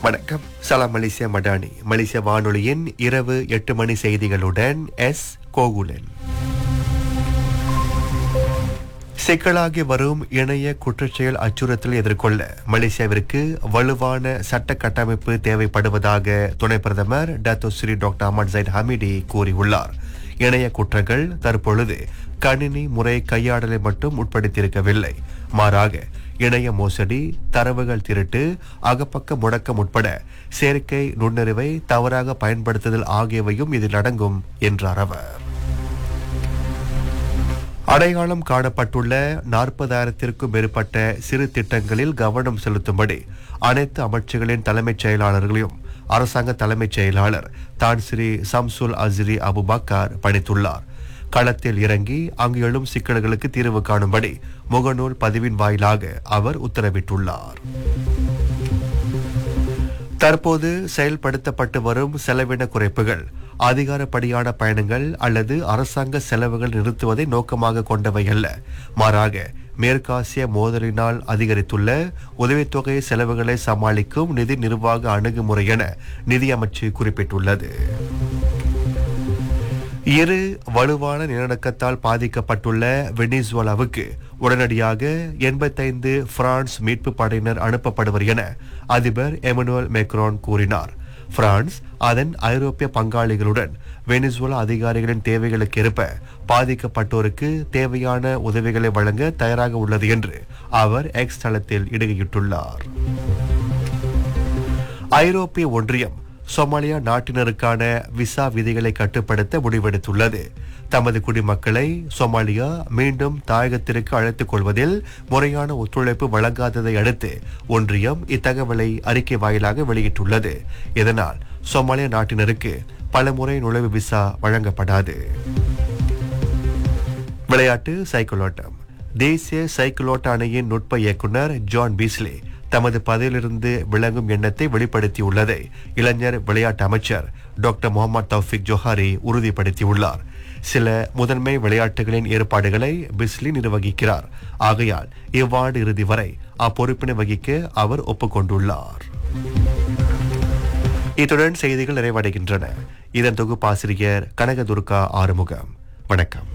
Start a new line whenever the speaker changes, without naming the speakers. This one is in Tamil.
வணக்கம் சலாம் மலேசியா மடானி மலேசிய வானொலியின் இரவு எட்டு மணி செய்திகளுடன் எஸ் கோகுலன் சிக்கலாகி வரும் இணைய குற்றச்செயல் அச்சுறுத்தலை எதிர்கொள்ள மலேசியாவிற்கு வலுவான சட்ட கட்டமைப்பு தேவைப்படுவதாக துணை பிரதமர் Dato Sri doctor Ahmad Zahid Hamidi கூறியுள்ளார் இணைய குற்றங்கள் தற்பொழுது கணினி முறை கையாடலை மட்டும் உட்படுத்தியிருக்கவில்லை மாறாக இணைய மோசடி தரவுகள் திருட்டு அகப்பக்க முடக்கம் உட்பட செயற்கை நுண்ணறிவை தவறாக பயன்படுத்துதல் ஆகியவையும் இதில் அடங்கும் என்றார் அவர் அடையாளம் காணப்பட்டுள்ள நாற்பதாயிரத்திற்கும் மேற்பட்ட சிறு திட்டங்களில் கவனம் செலுத்தும்படி அனைத்து அமைச்சுகளின் தலைமைச் செயலாளர்களையும் அரசாங்க தலைமைச் செயலாளர் தான் ஸ்ரீ சம்சுல் அஸ்ரி அபுபக்கர் பணித்துள்ளார் களத்தில் இறங்கி அங்கு எழும் சிக்கல்களுக்கு தீர்வு காணும்படி முகநூல் பதிவின் வாயிலாக அவர் உத்தரவிட்டுள்ளார் தற்போது செயல்படுத்தப்பட்டு வரும் செலவின குறைப்புகள் அதிகாரப்படியான பயணங்கள் அல்லது அரசாங்க செலவுகள் நிறுத்துவதை நோக்கமாக கொண்டவை அல்ல மாறாக மேற்காசிய மோதலினால் அதிகரித்துள்ள உதவித்தொகை செலவுகளை சமாளிக்கும் நிதி நிர்வாக அணுகுமுறை என நிதியமைச்சு குறிப்பிட்டுள்ளது இரு வலுவான நிலநடுக்கத்தால் பாதிக்கப்பட்டுள்ள வெனிசுவலாவுக்கு உடனடியாக எண்பத்தைந்து பிரான்ஸ் மீட்பு படையினர் அனுப்பப்படுவர் என அதிபர் எமனுவல் மேக்ரான் கூறினார் பிரான்ஸ் அதன் ஐரோப்பிய பங்காளிகளுடன் வெனிசுவலா அதிகாரிகளின் தேவைகளுக்கு ஏற்ப பாதிக்கப்பட்டோருக்கு தேவையான உதவிகளை வழங்க தயாராக உள்ளது என்று அவர் எக்ஸ் தளத்தில் இடுகையிட்டுள்ளார் ஐரோப்பிய ஒன்றியம் சோமாலியா நாட்டினருக்கான விசா விதிகளை கட்டுப்படுத்த முடிவெடுத்துள்ளது தமது குடிமக்களை சோமாலியா மீண்டும் தாயகத்திற்கு அழைத்துக் கொள்வதில் முறையான ஒத்துழைப்பு வழங்காததை அடுத்து ஒன்றியம் இத்தகவலை அறிக்கை வாயிலாக வெளியிட்டுள்ளது இதனால் சோமாலியா நாட்டினருக்கு பல முறை நுழைவு விசா வழங்கப்படாது விளையாட்டு சைக்கிளோட்டம் தேசிய சைக்கிளோட்ட அணையின் நுட்ப இயக்குனர் ஜான் பீஸ்லி தமது பதவியிலிருந்து விளங்கும் எண்ணத்தை வெளிப்படுத்தியுள்ளதை இளைஞர் விளையாட்டு அமைச்சர் டாக்டர் முகமது தௌஃபிக் ஜோஹாரி உறுதிப்படுத்தியுள்ளார் சில முதன்மை விளையாட்டுகளின் ஏற்பாடுகளை பிஸ்லி நிர்வகிக்கிறார் ஆகையால் இவ்வாண்டு இறுதி வரை அப்பொறுப்பினை வகிக்க அவர் ஒப்புக்கொண்டுள்ளார் இத்துடன் செய்திகள் நிறைவடைகின்றன இதன் தொகுப்பாசிரியர் கனகதுர்கா ஆறுமுகம் வணக்கம்